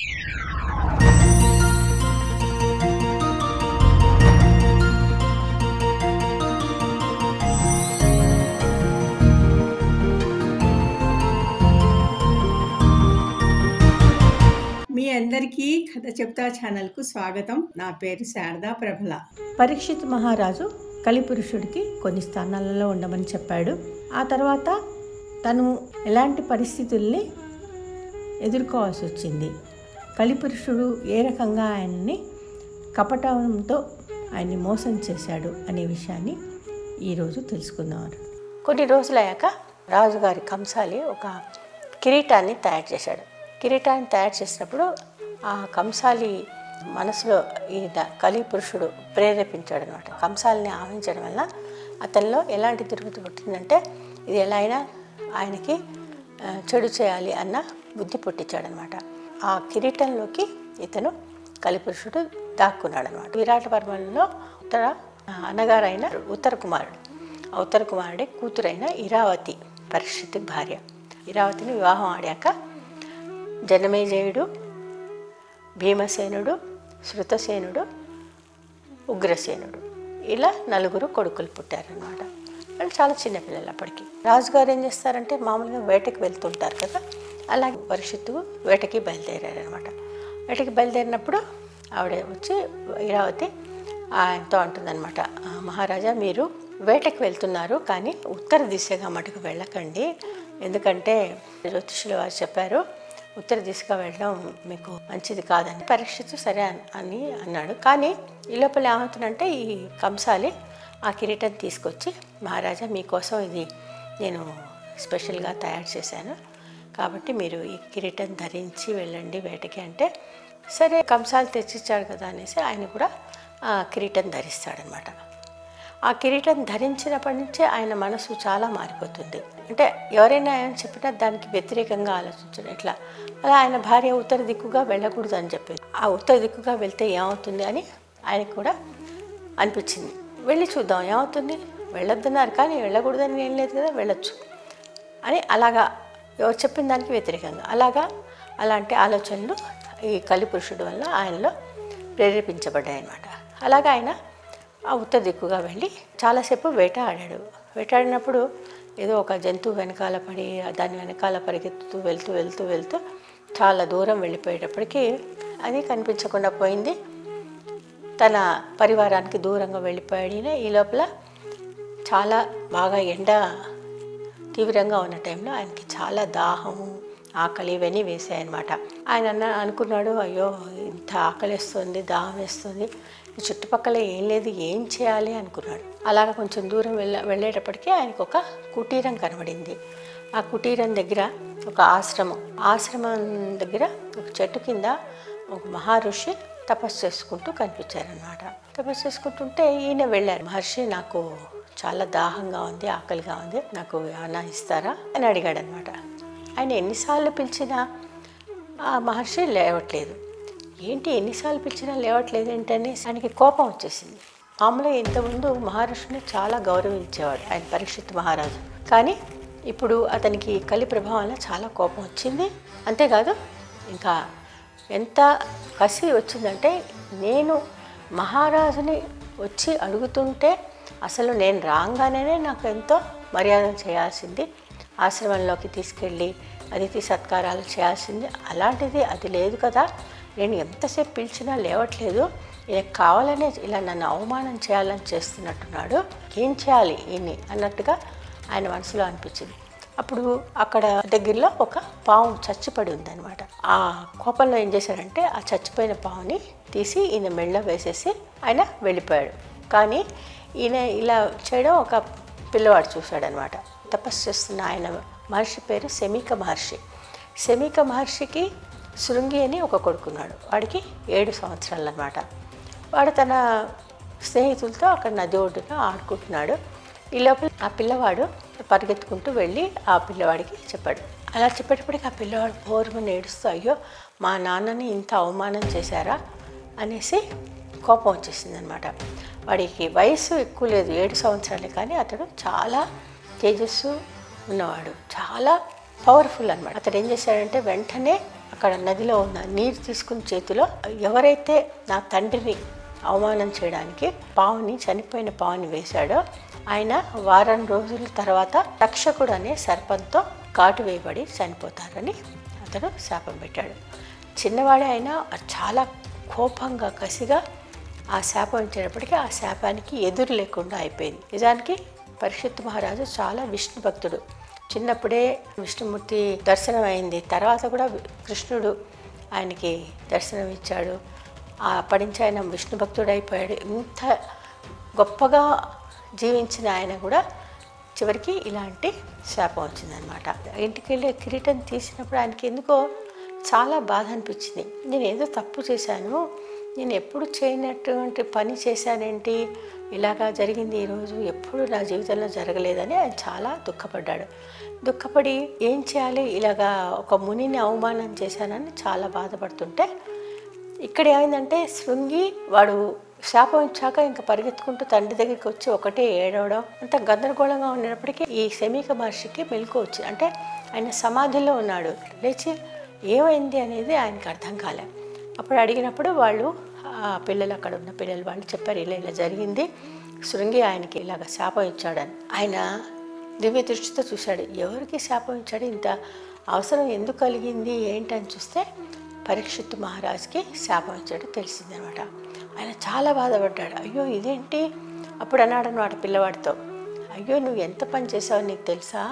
మీ అందరికీ కథ చెప్తా ఛానల్కు స్వాగతం నా పేరు శారదా ప్రభల పరీక్షిత్ మహారాజు కలిపురుషుడికి కొన్ని స్థానాలలో ఉండమని చెప్పాడు ఆ తర్వాత తను ఎలాంటి పరిస్థితుల్ని ఎదుర్కోవాల్సి వచ్చింది కలిపురుషుడు ఏ రకంగా ఆయన్ని కపటంతో ఆయన్ని మోసం చేశాడు అనే విషయాన్ని ఈరోజు తెలుసుకుందాం కొన్ని రోజులయ్యాక రాజుగారి కంసాలి ఒక కిరీటాన్ని తయారు చేశాడు కిరీటాన్ని తయారు చేసినప్పుడు ఆ కంసాలి మనసులో ఈ ద- కలి పురుషుడు ప్రేరేపించాడు అనమాట కంసాలిని ఆవహించడం వల్ల అతనిలో ఎలాంటి తిరుగుతు పుట్టిందంటే ఇది ఎలా అయినా ఆయనకి ఆ, చెడు చేయాలి అన్న బుద్ధి పుట్టించాడనమాట ఆ కిరీటంలోకి ఇతను కలిపురుషుడు దాక్కున్నాడు అనమాట విరాట పర్వంలో ఉత్తర అన్నగారైన ఉత్తర కుమారుడు ఆ ఉత్తర కుమారుడి కూతురైన ఇరావతి పరిస్థితి భార్య ఇరావతిని వివాహం ఆడాక జనమేజయుడు భీమసేనుడు శృతసేనుడు ఉగ్రసేనుడు ఇలా నలుగురు కొడుకులు పుట్టారనమాట వాళ్ళు చాలా చిన్న పిల్లలు అప్పటికి రాజుగారు ఏం చేస్తారంటే మామూలుగా వేటకి వెళ్తుంటారు కదా అలాగే పరిషత్తు వేటకి బయలుదేరారనమాట వేటకి బయలుదేరినప్పుడు ఆవిడ వచ్చి ఇరావతి ఆయనతో అంటుందన్నమాట "ఆ, మహారాజా మీరు వేటకి వెళ్తున్నారు కానీ ఉత్తర దిశగా మటుకు వెళ్ళకండి ఎందుకంటే జ్యోతిషులు వారు చెప్పారు ఉత్తర దిశగా వెళ్ళడం మీకు మంచిది కాదని పరీక్షితు సరే అన్- అని అన్నాడు కానీ ఈ లోపల ఏమవుతుందంటే ఈ కంసాలి ఆ కిరీటం తీసుకొచ్చి మహారాజా మీకోసం ఇది నేను స్పెషల్గా తయారు చేశాను కాబట్టి మీరు ఈ కిరీటం ధరించి వెళ్ళండి వేటకి అంటే సరే కంసాలు తెచ్చిచ్చాడు కదా అనేసి ఆయన కూడా ఆ కిరీటం ధరిస్తాడనమాట ఆ కిరీటం ధరించినప్పటి నుంచే ఆయన మనసు చాలా మారిపోతుంది అంటే ఎవరైనా ఆయన చెప్పినా దానికి వ్యతిరేకంగా ఆలోచించడం ఇట్లా అలా ఆయన భార్య ఉత్తర దిక్కుగా వెళ్ళకూడదు అని చెప్పేది ఆ ఉత్తర దిక్కుగా వెళ్తే ఏమవుతుంది అని ఆయనకు కూడా అనిపించింది వెళ్ళి చూద్దాం ఏమవుతుంది వెళ్ళొద్దన్నారు కానీ వెళ్ళకూడదని ఏం లేదు కదా వెళ్ళొచ్చు అని అలాగా ఎవరు చెప్పిన దానికి వ్యతిరేకంగా అలాగా అలాంటి ఆలోచనలు ఈ కలిపురుషుడు వల్ల ఆయనలో ప్రేరేపించబడ్డాయి అన్నమాట అలాగా ఆయన ఆ ఉత్తర దిక్కుగా వెళ్ళి చాలాసేపు వేట ఆడాడు వేటాడినప్పుడు ఏదో ఒక జంతువు వెనకాల పడి దాని వెనకాల పరిగెత్తుతూ వెళ్తూ వెళ్తూ వెళ్తూ చాలా దూరం వెళ్ళిపోయేటప్పటికి అది కనిపించకుండా పోయింది తన పరివారానికి దూరంగా వెళ్ళిపోయాడు ఈయన. ఈ లోపల చాలా బాగా ఎండ తీవ్రంగా ఉన్న టైంలో ఆయనకి చాలా దాహము ఆకలి ఇవన్నీ వేసాయన్నమాట ఆయన అన్న అనుకున్నాడు అయ్యో ఇంత ఆకలిస్తుంది దాహం వేస్తుంది ఈ చుట్టుపక్కల ఏం లేదు ఏం చేయాలి అనుకున్నాడు అలాగ కొంచెం దూరం వెళ్ళ వెళ్ళేటప్పటికీ ఆయనకు ఒక కుటీరం కనబడింది ఆ కుటీరం దగ్గర ఒక ఆశ్రమం ఆశ్రమం దగ్గర ఒక చెట్టు కింద ఒక మహర్షి తపస్సు చేసుకుంటూ కనిపించారనమాట తపస్సు చేసుకుంటుంటే ఈయన వెళ్ళారు మహర్షి నాకు చాలా దాహంగా ఉంది ఆకలిగా ఉంది నాకు ఏమైనా ఇస్తారా అని అడిగాడు అనమాట ఆయన ఎన్నిసార్లు పిలిచినా ఆ మహర్షి లేవట్లేదు ఏంటి ఎన్నిసార్లు పిలిచినా లేవట్లేదు ఏంటని ఆయనకి కోపం వచ్చేసింది మామూలుగా ఇంతకుముందు మహర్షిని చాలా గౌరవించేవాడు ఆయన పరీక్షిత్ మహారాజు కానీ ఇప్పుడు అతనికి కలి ప్రభావం వల్ల చాలా కోపం వచ్చింది అంతేకాదు ఇంకా ఎంత కసి వచ్చిందంటే నేను మహారాజుని వచ్చి అడుగుతుంటే అసలు నేను రాగానే నాకు ఎంతో మర్యాద చేయాల్సింది ఆశ్రమంలోకి తీసుకెళ్ళి అతిథి సత్కారాలు చేయాల్సింది అలాంటిది అది లేదు కదా నేను ఎంతసేపు పిలిచినా లేవట్లేదు ఈయనకు కావాలనే ఇలా నన్ను అవమానం చేయాలని చేస్తున్నట్టున్నాడు ఏం చేయాలి ఈయన్ని అన్నట్టుగా ఆయన మనసులో అనిపించింది అప్పుడు అక్కడ దగ్గరలో ఒక పాము చచ్చిపడి ఉందన్నమాట ఆ కోపంలో ఏం చేశాడంటే ఆ చచ్చిపోయిన పావుని తీసి ఈయన మెళ్ళ వేసేసి ఆయన వెళ్ళిపోయాడు కానీ ఈయన ఇలా చేయడం ఒక పిల్లవాడు చూశాడనమాట తపస్సు చేస్తున్న ఆయన మహర్షి పేరు శమీక మహర్షి శమీక మహర్షికి శృంగి అని ఒక కొడుకున్నాడు వాడికి ఏడు సంవత్సరాలు అనమాట వాడు తన స్నేహితులతో అక్కడ నది ఒడ్డున ఆడుకుంటున్నాడు ఈ లోపల ఆ పిల్లవాడు పరిగెత్తుకుంటూ వెళ్ళి ఆ పిల్లవాడికి చెప్పాడు అలా చెప్పేటప్పటికి ఆ పిల్లవాడు బోరుమని ఏడుస్తూ అయ్యో మా నాన్నని ఇంత అవమానం చేశారా అనేసి కోపం వచ్చేసింది అనమాట వాడికి వయసు ఎక్కువ లేదు ఏడు సంవత్సరాలే కానీ అతడు చాలా తేజస్సు ఉన్నవాడు చాలా పవర్ఫుల్ అనమాట అతడు ఏం చేశాడంటే వెంటనే అక్కడ నదిలో ఉన్న నీరు తీసుకుని చేతిలో ఎవరైతే నా తండ్రిని అవమానం చేయడానికి పావుని చనిపోయిన పావుని వేశాడో ఆయన వారం రోజుల తర్వాత తక్షకుడు అనే సర్పంతో కాటు వేయబడి చనిపోతారని అతడు శాపం పెట్టాడు చిన్నవాడే అయినా చాలా కోపంగా కసిగా ఆ శాపం ఇచ్చేటప్పటికీ ఆ శాపానికి ఎదురు లేకుండా అయిపోయింది నిజానికి పరిషత్ మహారాజు చాలా విష్ణు భక్తుడు చిన్నప్పుడే విష్ణుమూర్తి దర్శనం అయింది తర్వాత కూడా కృష్ణుడు ఆయనకి దర్శనం ఇచ్చాడు ఆ అప్పటి నుంచి ఆయన విష్ణు భక్తుడు అయిపోయాడు ఇంత గొప్పగా జీవించిన ఆయన కూడా చివరికి ఇలాంటి శాపం వచ్చిందనమాట ఇంటికి వెళ్ళి కిరీటం తీసినప్పుడు ఆయనకి ఎందుకో చాలా బాధ అనిపించింది నేను ఏదో తప్పు చేశాను నేను ఎప్పుడు చేయనటువంటి పని చేశానేంటి ఇలాగా జరిగింది ఈరోజు ఎప్పుడు నా జీవితంలో జరగలేదని ఆయన చాలా దుఃఖపడ్డాడు దుఃఖపడి ఏం చేయాలి ఇలాగా ఒక మునిని అవమానం చేశానని చాలా బాధపడుతుంటే ఇక్కడ ఏమైందంటే శృంగి వాడు శాపం ఇచ్చాక ఇంకా పరిగెత్తుకుంటూ తండ్రి దగ్గరికి వచ్చి ఒకటే ఏడవడం అంత గందరగోళంగా ఉన్నప్పటికీ ఈ శమీక మహర్షికి మెలకు వచ్చింది అంటే ఆయన సమాధిలో ఉన్నాడు లేచి ఏమైంది అనేది ఆయనకు అర్థం కాలే అప్పుడు అడిగినప్పుడు వాళ్ళు ఆ పిల్లలు అక్కడ ఉన్న పిల్లలు వాళ్ళు చెప్పారు ఇలా ఇలా జరిగింది శృంగి ఆయనకి ఇలాగ శాపం ఇచ్చాడని ఆయన దివ్య దృష్టితో చూశాడు ఎవరికి శాపం ఇచ్చాడు ఇంత అవసరం ఎందుకు కలిగింది ఏంటని చూస్తే పరీక్షిత్ మహారాజ్కి శాపం ఇచ్చాడు తెలిసిందనమాట ఆయన చాలా బాధపడ్డాడు అయ్యో ఇదేంటి అప్పుడు అన్నాడు అనమాట పిల్లవాడితో అయ్యో నువ్వు ఎంత పని చేసావో నీకు తెలుసా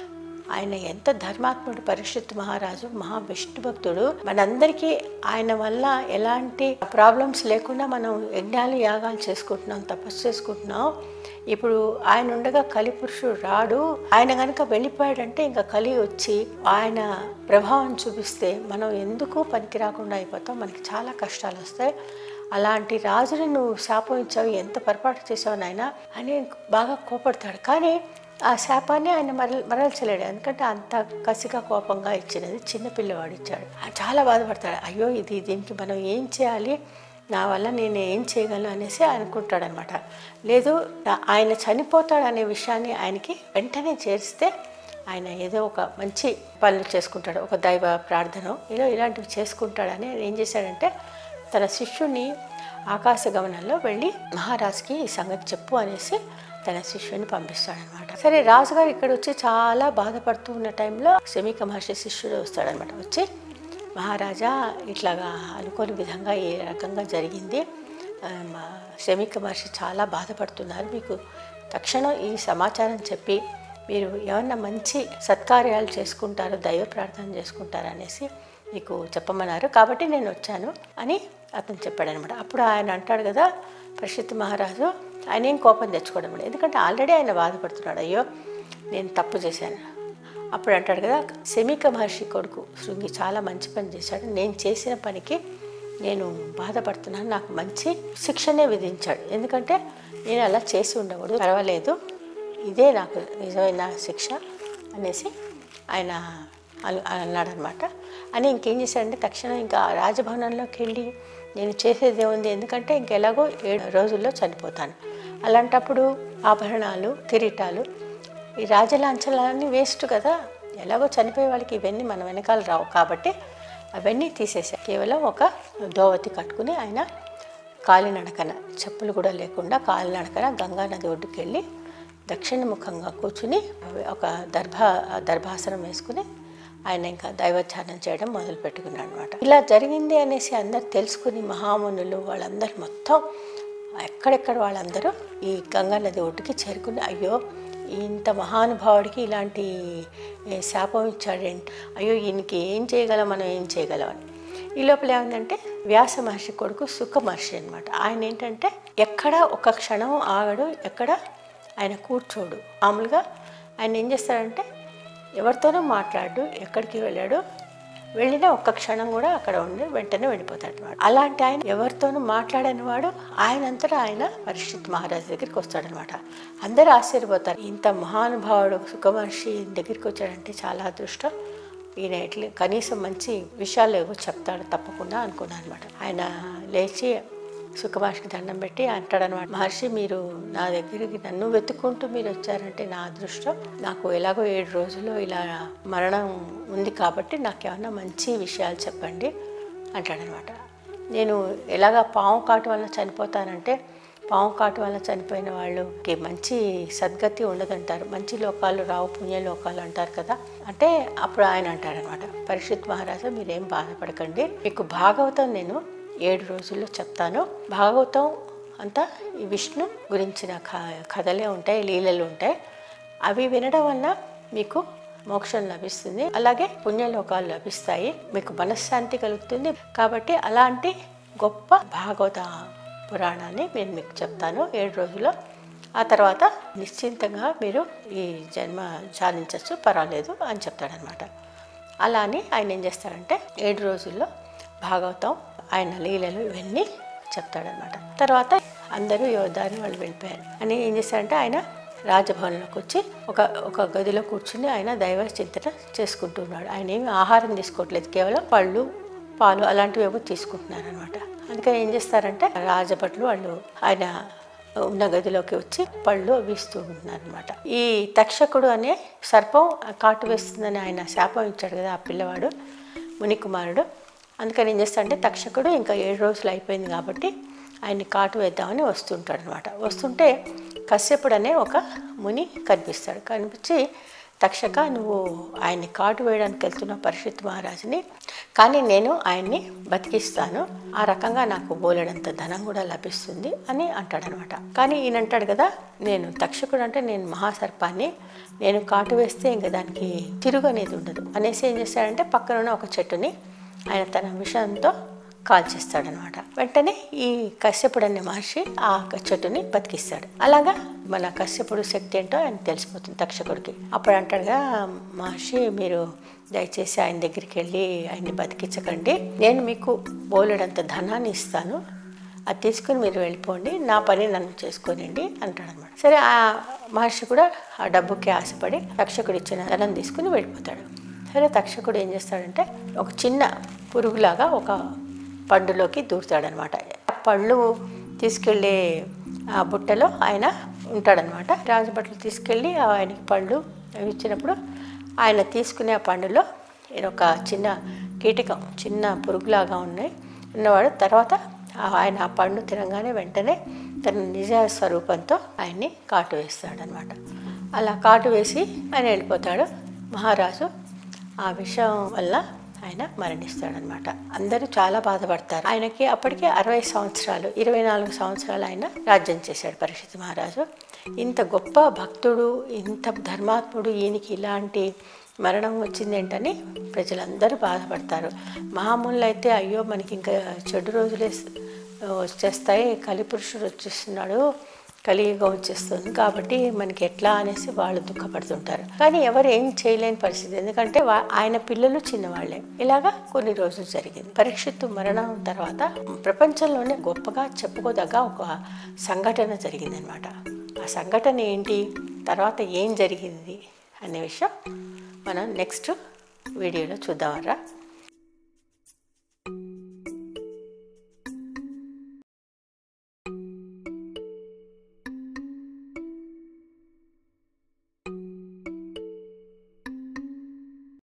ఆయన ఎంత ధర్మాత్ముడు పరీక్షిత్ మహారాజు మహా విష్ణు భక్తుడు మనందరికీ ఆయన వల్ల ఎలాంటి ప్రాబ్లమ్స్ లేకుండా మనం యజ్ఞాలు యాగాలు చేసుకుంటున్నాం తపస్సు చేసుకుంటున్నాం ఇప్పుడు ఆయన ఉండగా కలి పురుషుడు రాడు ఆయన కనుక వెళ్ళిపోయాడంటే ఇంకా కలి వచ్చి ఆయన ప్రభావం చూపిస్తే మనం ఎందుకు పనికి రాకుండా అయిపోతాం మనకి చాలా కష్టాలు వస్తాయి అలాంటి రాజుని నువ్వు శాపం ఇచ్చావు ఎంత పొరపాటు చేసావు నాయన అని బాగా కోపడతాడు కానీ ఆ శాపాన్ని ఆయన మరల మరల్చలేడు ఎందుకంటే అంత కసిగా కోపంగా ఇచ్చినది చిన్న పిల్లవాడు ఇచ్చాడు ఆయన చాలా బాధపడతాడు అయ్యో ఇది దీనికి మనం ఏం చేయాలి నా వల్ల నేను ఏం చేయగలను అనేసి అనుకుంటాడనమాట లేదు నా- ఆయన చనిపోతాడు అనే విషయాన్ని ఆయనకి వెంటనే చేరిస్తే ఆయన ఏదో ఒక మంచి పనులు చేసుకుంటాడు ఒక దైవ ప్రార్థన ఏదో ఇలాంటివి చేసుకుంటాడని ఆయన ఏం చేశాడంటే తన శిష్యుని ఆకాశ గమనంలో వెళ్ళి మహారాజుకి ఈ సంగతి చెప్పు అనేసి తన శిష్యుని పంపిస్తాడనమాట సరే రాజుగారు ఇక్కడ వచ్చి చాలా బాధపడుతూ ఉన్న టైంలో శమీక మహర్షి శిష్యుడు వస్తాడనమాట వచ్చి మహారాజా ఇట్లాగా అనుకోని విధంగా ఏ రకంగా జరిగింది ఆ, మా శమీక మహర్షి చాలా బాధపడుతున్నారు మీకు తక్షణం ఈ సమాచారం చెప్పి మీరు ఏమన్నా మంచి సత్కార్యాలు చేసుకుంటారు దైవ ప్రార్థన చేసుకుంటారు అనేసి మీకు చెప్పమన్నారు కాబట్టి నేను వచ్చాను అని అతను చెప్పాడనమాట అప్పుడు ఆయన అంటాడు కదా ప్రసిద్ధ మహారాజు ఆయన ఏం కోపం తెచ్చుకోవడం లేదు ఎందుకంటే ఆల్రెడీ ఆయన బాధపడుతున్నాడు అయ్యో నేను తప్పు చేశాను అప్పుడు అంటాడు కదా శమీక మహర్షి కొడుకు శృంగి చాలా మంచి పని చేశాడు నేను చేసిన పనికి నేను బాధపడుతున్నాను నాకు మంచి శిక్షనే విధించాడు ఎందుకంటే నేను అలా చేసి ఉండకూడదు పర్వాలేదు ఇదే నాకు నిజమైన శిక్ష అనేసి ఆయన అను అన్నాడనమాట అని ఇంకేం చేశాడంటే తక్షణం ఇంకా రాజభవనంలోకి వెళ్ళి నేను చేసేది ఏముంది ఎందుకంటే ఇంకెలాగో ఏడు రోజుల్లో చనిపోతాను అలాంటప్పుడు ఆభరణాలు కిరీటాలు ఈ రాజలాంఛనాలన్నీ వేస్ట్ కదా ఎలాగో చనిపోయే వాళ్ళకి ఇవన్నీ మన వెనకాల రావు కాబట్టి అవన్నీ తీసేసా కేవలం ఒక దోవతి కట్టుకుని ఆయన కాలినడకన చెప్పులు కూడా లేకుండా కాలినడకన గంగా నది ఒడ్డుకి వెళ్ళి దక్షిణ ముఖంగా కూర్చుని ఒక దర్భ దర్భాసనం వేసుకుని ఆయన ఇంకా దైవధ్యానం చేయడం మొదలు పెట్టుకున్నాడు అనమాట ఇలా జరిగింది అనేసి అందరు తెలుసుకుని మహామునులు వాళ్ళందరూ మొత్తం ఎక్కడెక్కడ వాళ్ళందరూ ఈ గంగా నది ఒడ్డుకి చేరుకుని అయ్యో ఇంత మహానుభావుడికి ఇలాంటి ఏ, శాపం ఇచ్చాడేంటి అయ్యో ఈయనకి ఏం చేయగలం మనం ఏం చేయగలం అని ఈ లోపల ఏమైందంటే వ్యాస మహర్షి కొడుకు సుఖ మహర్షి అనమాట ఆయన ఏంటంటే ఎక్కడ ఒక క్షణం ఆగడు ఎక్కడ ఆయన కూర్చోడు మామూలుగా ఆయన ఏం చేస్తాడంటే ఎవరితోనూ మాట్లాడు ఎక్కడికి వెళ్ళాడు వెళ్ళిన ఒక్క క్షణం కూడా అక్కడ ఉండి వెంటనే వెళ్ళిపోతాడు అనమాట అలాంటి ఆయన ఎవరితోనూ మాట్లాడని వాడు ఆయనంతటా ఆయన పరిషత్ మహారాజు దగ్గరికి వస్తాడనమాట అందరూ ఆశ్చర్యపోతారు ఇంత మహానుభావుడు సుఖమహర్షి దగ్గరికి వచ్చాడంటే చాలా అదృష్టం ఈయన ఎట్లా కనీసం మంచి విషయాలు ఏవో చెప్తాడు తప్పకుండా అనుకున్నాను అనమాట ఆయన లేచి సుఖమహర్షికి దండం పెట్టి అంటాడనమాట మహర్షి మీరు నా దగ్గరికి నన్ను వెతుక్కుంటూ మీరు వచ్చారంటే నా అదృష్టం నాకు ఎలాగో ఏడు రోజుల్లో ఇలా మరణం ఉంది కాబట్టి నాకు ఏమన్నా మంచి విషయాలు చెప్పండి అంటాడనమాట నేను ఎలాగ పాము కాటు వల్ల చనిపోతానంటే పాము కాటు వల్ల చనిపోయిన వాళ్ళకి మంచి సద్గతి ఉండదంటారు మంచి లోకాలు రావు పుణ్య లోకాలు అంటారు కదా అంటే అప్పుడు ఆయన అంటారనమాట పరీక్షిత్ మహారాజా మీరేం బాధపడకండి మీకు భాగవతం నేను ఏడు రోజుల్లో చెప్తాను భాగవతం అంతా ఈ విష్ణు గురించిన క కథలే ఉంటాయి లీలలు ఉంటాయి అవి వినడం వల్ల మీకు మోక్షం లభిస్తుంది అలాగే పుణ్యలోకాలు లభిస్తాయి మీకు మనశ్శాంతి కలుగుతుంది కాబట్టి అలాంటి గొప్ప భాగవత పురాణాన్ని నేను మీకు చెప్తాను ఏడు రోజుల్లో ఆ తర్వాత నిశ్చింతంగా మీరు ఈ జన్మ సాధించవచ్చు పర్వాలేదు అని చెప్తాడనమాట అలా అని ఆయన ఏం చేస్తాడంటే ఏడు రోజుల్లో భాగవతం ఆయన లీలలు ఇవన్నీ చెప్తాడనమాట తర్వాత అందరూ యోధారి వాళ్ళు వెళ్ళిపోయారు అని ఏం చేస్తాడంటే ఆయన రాజభవన్లోకి వచ్చి ఒక ఒక గదిలో కూర్చుని ఆయన దైవ చింతన చేసుకుంటున్నాడు ఆయన ఏమి ఆహారం తీసుకోవట్లేదు కేవలం పళ్ళు పాలు అలాంటివి ఏవో తీసుకుంటున్నారు అనమాట అందుకని ఏం చేస్తారంటే రాజభట్లు వాళ్ళు ఆయన ఉన్న గదిలోకి వచ్చి పళ్ళు అవి ఇస్తూ ఉంటున్నారు అనమాట ఈ తక్షకుడు అనే సర్పం కాటు వేస్తుందని ఆయన శాపం ఇచ్చాడు కదా ఆ పిల్లవాడు మునికుమారుడు అందుకని ఏం చేస్తాడంటే తక్షకుడు ఇంకా ఏడు రోజులు అయిపోయింది కాబట్టి ఆయన్ని కాటు వేద్దామని వస్తుంటాడు అనమాట వస్తుంటే కశ్యపుడు అనే ఒక ముని కనిపిస్తాడు కనిపించి తక్షక నువ్వు ఆయన్ని కాటు వేయడానికి వెళ్తున్న పరిషత్ మహారాజుని కానీ నేను ఆయన్ని బతికిస్తాను ఆ రకంగా నాకు బోలెడంత ధనం కూడా లభిస్తుంది అని అంటాడనమాట కానీ ఈయన అంటాడు కదా నేను తక్షకుడు అంటే నేను మహాసర్పాన్ని నేను కాటు వేస్తే ఇంకా దానికి తిరుగు అనేది ఉండదు అనేసి ఏం చేస్తాడంటే పక్కన ఉన్న ఒక చెట్టుని ఆయన తన విషయంతో కాల్చేస్తాడనమాట వెంటనే ఈ కశ్యపుడు అనే మహర్షి ఆ చెట్టుని బతికిస్తాడు అలాగా మన కశ్యపుడు శక్తి ఏంటో ఆయన తెలిసిపోతుంది తక్షకుడికి అప్పుడు అంటాడుగా మహర్షి మీరు దయచేసి ఆయన దగ్గరికి వెళ్ళి ఆయన్ని బతికించకండి నేను మీకు బోలెడంత ధనాన్ని ఇస్తాను అది తీసుకుని మీరు వెళ్ళిపోండి నా పని నన్ను చేసుకోనండి అంటాడనమాట సరే ఆ మహర్షి కూడా ఆ డబ్బుకి ఆశపడి తక్షకుడు ఇచ్చిన ధనం తీసుకుని వెళ్ళిపోతాడు సరే తక్షకుడు ఏం చేస్తాడంటే ఒక చిన్న పురుగులాగా ఒక పండులోకి దూరుతాడనమాట ఆ పళ్ళు తీసుకెళ్ళే ఆ బుట్టలో ఆయన ఉంటాడనమాట రాజభట్లు తీసుకెళ్ళి ఆయనకి పళ్ళు అవి ఇచ్చినప్పుడు ఆయన తీసుకునే ఆ పండులో ఈయన ఒక చిన్న కీటకం చిన్న పురుగులాగా ఉన్నాయి ఉన్నవాడు తర్వాత ఆయన ఆ పండు తినగానే వెంటనే తన నిజ స్వరూపంతో ఆయన్ని కాటు వేస్తాడనమాట అలా కాటు వేసి ఆయన వెళ్ళిపోతాడు మహారాజు ఆ విషయం వల్ల ఆయన మరణిస్తాడనమాట అందరూ చాలా బాధపడతారు ఆయనకి అప్పటికే అరవై సంవత్సరాలు ఇరవై నాలుగు సంవత్సరాలు ఆయన రాజ్యం చేశాడు పరిషత్ మహారాజు ఇంత గొప్ప భక్తుడు ఇంత ధర్మాత్ముడు ఈయనకి ఇలాంటి మరణం వచ్చిందేంటని ప్రజలందరూ బాధపడతారు మామూలు అయితే అయ్యో మనకి ఇంకా చెడు రోజులే వచ్చేస్తాయి కలిపురుషుడు వచ్చేస్తున్నాడు కలియుగం వచ్చేస్తుంది కాబట్టి మనకి ఎట్లా అనేసి వాళ్ళు దుఃఖపడుతుంటారు కానీ ఎవరు ఏం చేయలేని పరిస్థితి ఎందుకంటే వా- ఆయన పిల్లలు చిన్నవాళ్లే ఇలాగా కొన్ని రోజులు జరిగింది పరీక్షిత్తు మరణం తర్వాత ప్రపంచంలోనే గొప్పగా చెప్పుకోదగ్గ ఒక సంఘటన జరిగిందనమాట ఆ సంఘటన ఏంటి తర్వాత ఏం జరిగింది అనే విషయం మనం నెక్స్ట్ వీడియోలో చూద్దామరా